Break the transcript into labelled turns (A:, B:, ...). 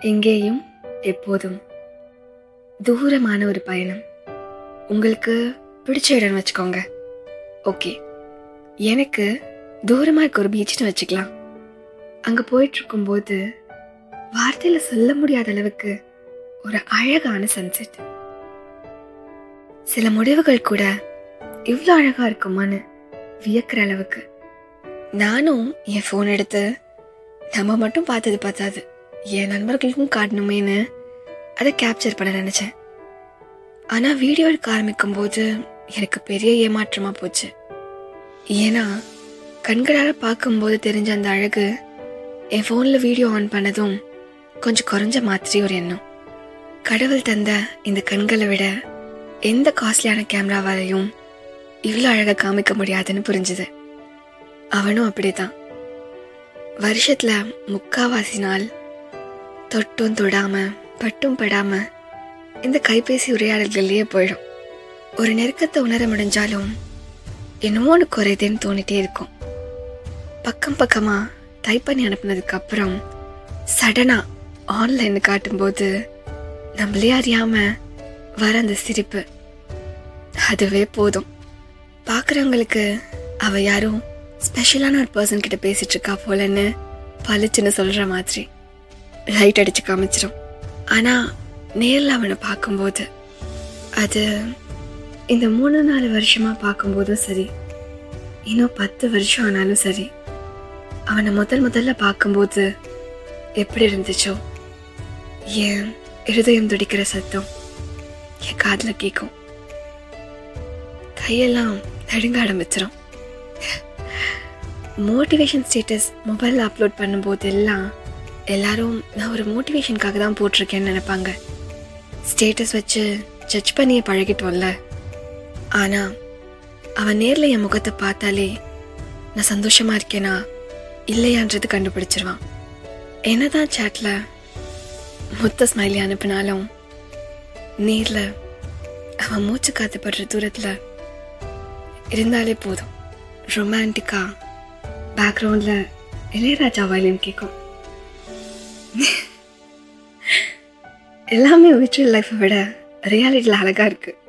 A: எங்கேயும் எப்போதும் தூரமான ஒரு பயணம் உங்களுக்கு பிடிச்ச இடம்னு வச்சுக்கோங்க ஓகே எனக்கு தூரமாக இருக்க ஒரு பீச்னு வச்சுக்கலாம் அங்கே போயிட்டு இருக்கும்போது வார்த்தையில் சொல்ல முடியாத அளவுக்கு ஒரு அழகான சன்செட் சில முடிவுகள் கூட இவ்வளோ அழகாக இருக்குமான்னு வியக்கிற அளவுக்கு நானும் என் ஃபோன் எடுத்து நம்ம மட்டும் பார்த்தது பார்த்தாது என் நண்பர்களுக்கும் காட்டணுமேனு அதை கேப்சர் பண்ண நினச்சேன் ஆனால் வீடியோ எடுக்க ஆரம்பிக்கும் போது எனக்கு பெரிய ஏமாற்றமாக போச்சு ஏன்னா கண்களால் பார்க்கும்போது தெரிஞ்ச அந்த அழகு என் ஃபோனில் வீடியோ ஆன் பண்ணதும் கொஞ்சம் குறைஞ்ச மாதிரி ஒரு எண்ணம் கடவுள் தந்த இந்த கண்களை விட எந்த காஸ்ட்லியான கேமராவாலையும் இவ்வளோ அழகாக காமிக்க முடியாதுன்னு புரிஞ்சுது அவனும் அப்படிதான் வருஷத்துல முக்காவாசி நாள் தொட்டும் தொடாம பட்டும் படாம இந்த கைபேசி உரையாடல்கள்லயே போயிடும் ஒரு நெருக்கத்தை உணர முடிஞ்சாலும் என்னமோ ஒன்று குறையுதுன்னு தோணிட்டே இருக்கும் பக்கம் பக்கமா டைப் பண்ணி அனுப்புனதுக்கு அப்புறம் சடனா ஆன்லைன் காட்டும்போது நம்மளே அறியாம வர அந்த சிரிப்பு அதுவே போதும் பார்க்குறவங்களுக்கு அவ யாரும் ஸ்பெஷலான ஒரு பர்சன் கிட்ட பேசிட்டு இருக்கா போலன்னு பளிச்சுன்னு சொல்ற மாதிரி லைட் அடிச்சு காமிச்சிரும் ஆனா நேரில் அவனை பார்க்கும்போது அது இந்த மூணு நாலு வருஷமா பார்க்கும்போதும் சரி இன்னும் பத்து வருஷம் ஆனாலும் சரி அவனை முதல் முதல்ல பார்க்கும்போது எப்படி இருந்துச்சோ என் இருதயம் துடிக்கிற சத்தம் என் காதில் கேட்கும் கையெல்லாம் நடுங்க ஆரம்பிச்சிடும் மோட்டிவேஷன் ஸ்டேட்டஸ் மொபைலில் அப்லோட் பண்ணும்போது எல்லாம் எல்லாரும் நான் ஒரு மோட்டிவேஷனுக்காக தான் போட்டிருக்கேன்னு நினைப்பாங்க ஸ்டேட்டஸ் வச்சு ஜட்ஜ் பண்ணியே பழகிட்டோம்ல ஆனால் அவன் நேரில் என் முகத்தை பார்த்தாலே நான் சந்தோஷமா இருக்கேனா இல்லையான்றது கண்டுபிடிச்சிருவான் என்னதான் சேட்ல மொத்த ஸ்மைலி அனுப்பினாலும் நேரில் அவன் மூச்சு காத்து படுற தூரத்தில் இருந்தாலே போதும் ரொமான்டிக்கா பேக்ரவுண்டில் இளையராஜா வயலின் கேட்கும் எல்லாமே விர்ச்சுவல் லைஃப்பை விட ரியாலிட்டியில் அழகாக இருக்குது